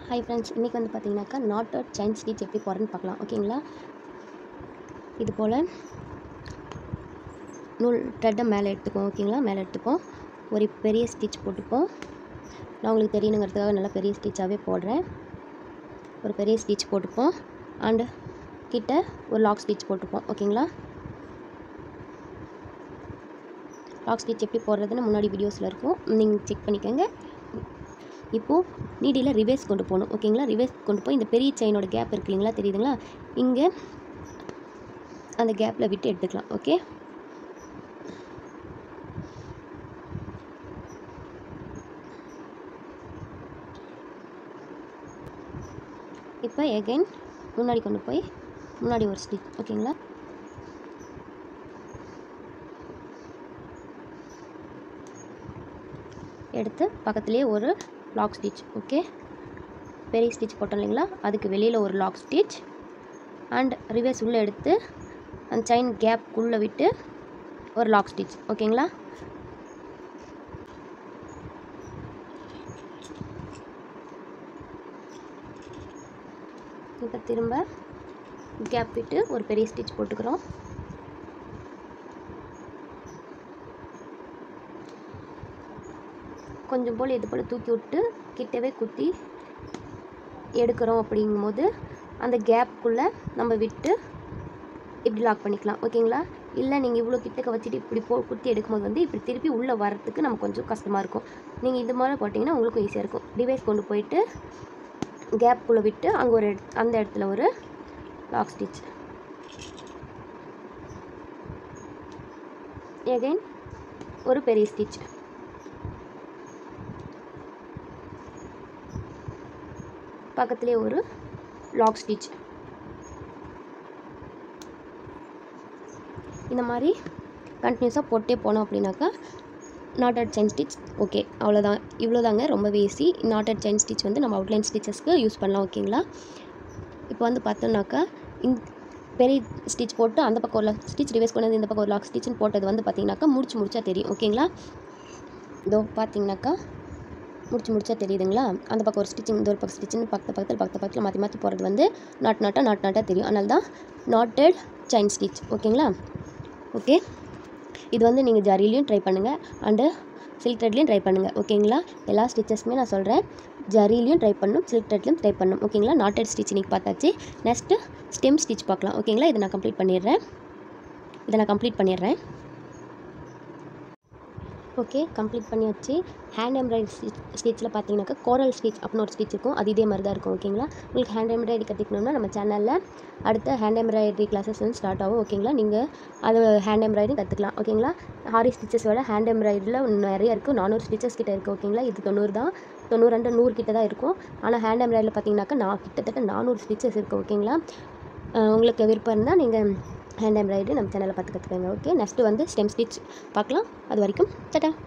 hi friends இன்றைக்கி வந்து பார்த்தீங்கன்னாக்கா நாட் அவுட் செயின் ஸ்டிச் எப்படி போடுறதுன்னு பார்க்கலாம் ஓகேங்களா இது போல் நூல் த்ரெட்டை மேலே எடுத்துப்போம் ஓகேங்களா மேலே எடுத்துப்போம் ஒரு பெரிய ஸ்டிச் போட்டுப்போம் நான் உங்களுக்கு தெரியணுங்கிறதுக்காக நல்லா பெரிய ஸ்டிச்சாகவே போடுறேன் ஒரு பெரிய ஸ்டிச் போட்டுப்போம் அண்டு கிட்ட ஒரு லாக் ஸ்டிச் போட்டுப்போம் ஓகேங்களா லாக் ஸ்டிச் எப்படி போடுறதுன்னு முன்னாடி வீடியோஸில் இருக்கும் நீங்கள் செக் பண்ணிக்கோங்க இப்போது நீடியில் ரிவேர்ஸ் கொண்டு போகணும் ஓகேங்களா ரிவேர்ஸ் கொண்டு போய் இந்த பெரிய செயினோட கேப் இருக்கு இல்லைங்களா தெரியுதுங்களா இங்கே அந்த கேப்பில் விட்டு எடுத்துக்கலாம் ஓகே இப்போ எகைன் முன்னாடி கொண்டு போய் முன்னாடி ஒரு ஸ்டிச் ஓகேங்களா எடுத்து பக்கத்துலேயே ஒரு லாக் ஸ்டிச் ஓகே பெரிய ஸ்டிச் போட்டோம் இல்லைங்களா அதுக்கு வெளியில் ஒரு லாக் ஸ்டிச் அண்ட் ரிவர்ஸ் உள்ளே எடுத்து அந்த செயின் கேப்குள்ளே விட்டு ஒரு லாக் ஸ்டிச் ஓகேங்களா இப்போ திரும்ப கேப் விட்டு ஒரு பெரிய ஸ்டிச் போட்டுக்கிறோம் கொஞ்சம் போல் இது போல் தூக்கி விட்டு கிட்டவே குத்தி எடுக்கிறோம் அப்படிங்கும்போது அந்த கேப்புக்குள்ளே நம்ம விட்டு இப்படி லாக் பண்ணிக்கலாம் ஓகேங்களா இல்லை நீங்கள் இவ்வளோ கிட்டக்க வச்சுட்டு இப்படி போ குத்தி எடுக்கும்போது வந்து இப்படி திருப்பி உள்ளே வரத்துக்கு நம்ம கொஞ்சம் கஷ்டமாக இருக்கும் நீங்கள் இது மாதிரி போட்டிங்கன்னா உங்களுக்கும் ஈஸியாக இருக்கும் டிவைஸ் கொண்டு போயிட்டு கேப்புக்குள்ளே விட்டு அங்கே ஒரு இடத்- அந்த இடத்துல ஒரு லாக் ஸ்டிச் எகைன் ஒரு பெரிய ஸ்டிச் பக்கத்துலேயே ஒரு லாக் ஸ்டிச் இந்த மாதிரி கண்டினியூஸாக போட்டே போனோம் அப்படின்னாக்கா நாட்டட் செயின் ஸ்டிச் ஓகே அவ்வளோதான் இவ்வளோதாங்க ரொம்பவே ஈஸி நாட்டட் செயின் ஸ்டிச் வந்து நம்ம அவுட்லைன் ஸ்டிச்சஸ்க்கு யூஸ் பண்ணலாம் ஓகேங்களா இப்போ வந்து பார்த்தோம்னாக்கா இந்த பெரிய ஸ்டிச் போட்டு அந்த பக்கம் ஒரு ஸ்டிச் ரிவைஸ் கொண்டு வந்து இந்த பக்கம் ஒரு லாக் ஸ்டிச்னு போட்டது வந்து பார்த்தீங்கன்னாக்கா முடிச்சு முடிச்சா தெரியும் ஓகேங்களா இதோ பார்த்தீங்கன்னாக்கா முடிச்சு முடிச்சா தெரியுதுங்களா அந்த பக்கம் ஒரு ஸ்டிச்சிங் இந்த ஒரு பக்கம் ஸ்டிச்சிங் பக்கத்து பக்கத்தில் பக்கத்து பக்கத்தில் மாற்றி மாற்றி போகிறது வந்து நாட் நாட்டாக நாட் நாட்டாக தெரியும் அதனால தான் நாட்டட் செயின் ஸ்டிச் ஓகேங்களா ஓகே இது வந்து நீங்கள் ஜரிலையும் ட்ரை பண்ணுங்கள் அண்டு சில்க் த்ரெட்லேயும் ட்ரை பண்ணுங்கள் ஓகேங்களா எல்லா ஸ்டிச்சஸுமே நான் சொல்கிறேன் ஜரிலையும் ட்ரை பண்ணணும் சில்க் த்ரெட்லையும் ட்ரை பண்ணணும் ஓகேங்களா நாட்டட் ஸ்டிச் இன்னைக்கு பார்த்தாச்சு நெக்ஸ்ட்டு ஸ்டெம் ஸ்டிச் பார்க்கலாம் ஓகேங்களா இதை நான் கம்ப்ளீட் பண்ணிடுறேன் இதை நான் கம்ப்ளீட் பண்ணிடுறேன் ஓகே கம்ப்ளீட் பண்ணியாச்சு ஹேண்ட் எம்ப்ராய்டரி ஸ்டிச் ஸ்டிச்சில் பார்த்தீங்கன்னாக்கா கோரல் ஸ்டிச் அப்படின்னு ஒரு ஸ்டிச் இருக்கும் அது இதே மாதிரி தான் இருக்கும் ஓகேங்களா உங்களுக்கு ஹேண்ட் எம்ப்ராய்டரி கற்றுக்கணும்னா நம்ம சேனலில் அடுத்த ஹேண்ட் எம்ப்ராய்டரி கிளாஸஸ் வந்து ஸ்டார்ட் ஆகும் ஓகேங்களா நீங்கள் அது ஹேண்ட் எம்ப்ராய்டரி கற்றுக்கலாம் ஓகேங்களா ஹாரி ஸ்டிச்சஸோட ஹேண்ட் எம்ப்ராய்டரியில் நிறைய இருக்குது நானூறு ஸ்டிச்சஸ் கிட்ட இருக்குது ஓகேங்களா இது தொண்ணூறு தான் தொண்ணூறு ரெண்டு நூறு கிட்ட தான் இருக்கும் ஆனால் ஹேண்ட் எம்ப்ராய்டரியில் பார்த்தீங்கன்னாக்கா நான் கிட்டத்தட்ட நானூறு ஸ்டிச்சஸ் இருக்குது ஓகேங்களா அஹ் உங்களுக்கு விருப்பம் இருந்தால் நீங்கள் ஹேண்ட் எம்ப்ராய்டரி நம்ம சேனலில் பார்த்து கற்றுக்கோங்க ஓகே நெக்ஸ்ட்டு வந்து ஸ்டெம் ஸ்டிச் பார்க்கலாம் அது வரைக்கும் டாட்டா